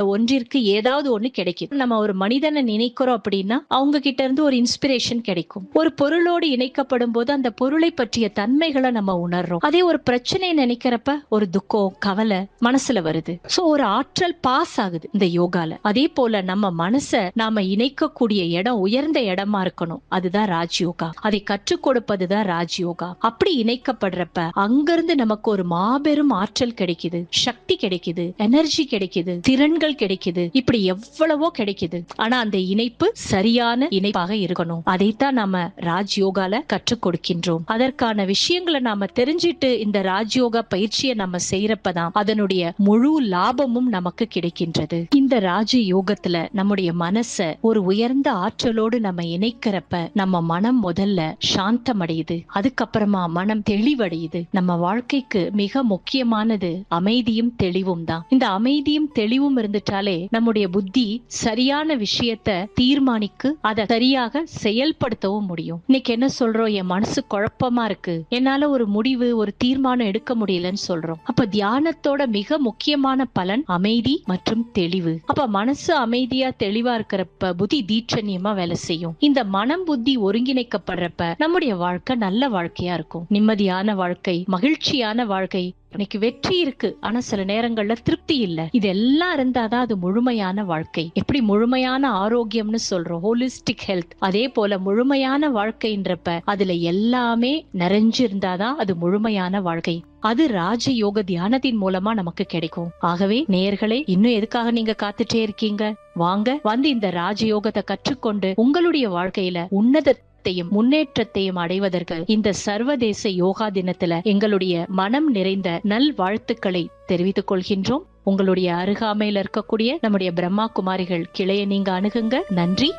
ஒன்றிற்கு ஏதாவது ஒண்ணு கிடைக்கும் நம்ம ஒரு மனிதனை நினைக்கிறோம் அப்படின்னா அவங்க கிட்ட இருந்து ஒரு இன்ஸ்பிரேஷன் கிடைக்கும் ஒரு பொருளோடு இணைக்கப்படும் போது அந்த பொருளை பற்றிய தன்மைகளை நம்ம உணர்றோம் அதே ஒரு பிரச்சனையை நினைக்கிறப்ப ஒரு துக்கம் கவலை மனசுல வருது சோ ஒரு ஆற்றல் பாஸ் ஆகுது இந்த யோகால அதே போல நம்ம மனச நாம இணைக்கக்கூடிய இடம் உயர்ந்த இடமா இருக்கணும் அதுதான் ராஜ்யோகா அதை கற்றுக் கொடுப்பதுதான் ராஜ்யோகா அப்படி இணைக்கப்படுறப்ப அங்கிருந்து நமக்கு ஒரு மாபெரும் ஆற்றல் கிடைக்குது சக்தி கிடைக்குது எனர்ஜி கிடைக்குது திறன்கள் கிடைக்குது இப்படி எவ்வளவோ கிடைக்குது ஆனா அந்த இணைப்பு சரியான இணைப்பாக இருக்கணும் அதைத்தான் நாம ராஜ்யோகால கற்றுக் கொடுக்கின்றோம் அதற்கான விஷயங்களை நாம தெரிஞ்சிட்டு இந்த ராஜ்யோகா பயிற்சியை நம்ம செய்யறப்பதான் அதனுடைய முழு லாபமும் நமக்கு கிடைக்கின்றது இந்த ராஜ யோகத்துல நம்முடைய மனச ஒரு உயர்ந்த ஆற்றலோடு நம்ம இணைக்கிறப்ப நம்ம மனம் முதல்ல சாந்தமடையுது அதுக்கப்புறமா மனம் தெளிவடையுது நம்ம வாழ்க்கைக்கு மிக முக்கியமானது அமைதியும் தெளிவும் தான் இந்த அமைதியும் தெளிவும் இருந்துட்டாலே நம்முடைய புத்தி சரியான விஷயத்த தீர்மானிக்கு அதை சரியாக செயல்படுத்தவும் முடியும் இன்னைக்கு என்ன சொல்றோம் என் மனசு குழப்பமா இருக்கு என்னால ஒரு முடிவு ஒரு தீர்மானம் எடுக்க முடியலன்னு சொல்றோம் அப்ப தியானத்தோட மிக முக்கியமான பலன் அமைதி மற்றும் தெளிவு அப்ப மனசு அமைதியா தெளிவா இருக்கிறப்ப புத்தி தீட்சண்யமா வேலை செய்யும் இந்த மனம் புத்தி ஒருங்கிணைக்கப்படுறப்ப நம்முடைய வாழ்க்கை நல்ல வாழ்க்கையா இருக்கும் நிம்மதியான வாழ்க்கை மகிழ்ச்சியான வாழ்க்கை இன்னைக்கு வெற்றி இருக்கு ஆனா சில நேரங்கள்ல திருப்தி இல்ல இது எல்லாம் இருந்தாதான் அது முழுமையான வாழ்க்கை எப்படி முழுமையான ஆரோக்கியம்னு சொல்றோம் ஹோலிஸ்டிக் ஹெல்த் அதே போல முழுமையான வாழ்க்கைன்றப்ப அதுல எல்லாமே நிறைஞ்சிருந்தாதான் அது முழுமையான வாழ்க்கை அது ராஜ யோக தியானத்தின் மூலமா நமக்கு கிடைக்கும் ஆகவே நேயர்களே இன்னும் எதுக்காக நீங்க காத்துட்டே இருக்கீங்க வாங்க வந்து இந்த ராஜயோகத்தை கற்றுக்கொண்டு உங்களுடைய வாழ்க்கையில உன்னத த்தையும் முன்னேற்றத்தையும் அடைவதற்கு இந்த சர்வதேச யோகா தினத்துல எங்களுடைய மனம் நிறைந்த நல் வாழ்த்துக்களை தெரிவித்துக் கொள்கின்றோம் உங்களுடைய அருகாமையில இருக்கக்கூடிய நம்முடைய பிரம்மா குமாரிகள் கிளைய நீங்க அணுகுங்க நன்றி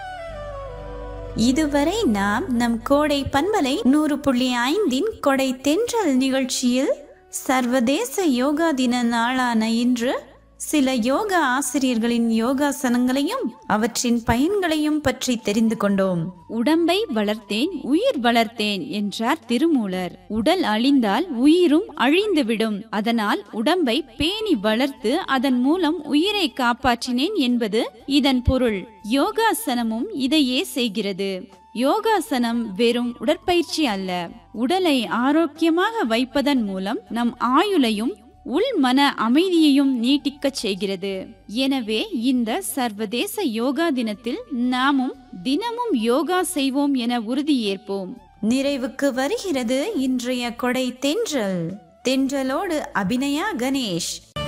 இதுவரை நாம் நம் கோடை பண்பலை நூறு புள்ளி ஐந்தின் கொடை தென்றல் நிகழ்ச்சியில் சர்வதேச யோகா தின நாளான இன்று சில யோகா ஆசிரியர்களின் யோகாசனங்களையும் அவற்றின் பயன்களையும் பற்றி தெரிந்து கொண்டோம் உடம்பை வளர்த்தேன் உயிர் வளர்த்தேன் என்றார் திருமூலர் உடல் அழிந்தால் உயிரும் அழிந்துவிடும் அதனால் உடம்பை பேணி வளர்த்து அதன் மூலம் உயிரை காப்பாற்றினேன் என்பது இதன் பொருள் யோகாசனமும் இதையே செய்கிறது யோகாசனம் வெறும் உடற்பயிற்சி அல்ல உடலை ஆரோக்கியமாக வைப்பதன் மூலம் நம் ஆயுளையும் உள் மன அமைதியையும் நீட்டிக்கச் செய்கிறது எனவே இந்த சர்வதேச யோகா தினத்தில் நாமும் தினமும் யோகா செய்வோம் என உறுதியேற்போம் நிறைவுக்கு வருகிறது இன்றைய கொடை தென்றல் தென்றலோடு அபிநயா கணேஷ்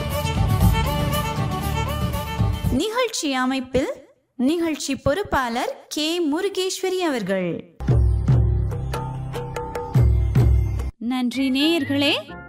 நிகழ்ச்சி அமைப்பில் நிகழ்ச்சி பொறுப்பாளர் கே முருகேஸ்வரி அவர்கள் நன்றி நேயர்களே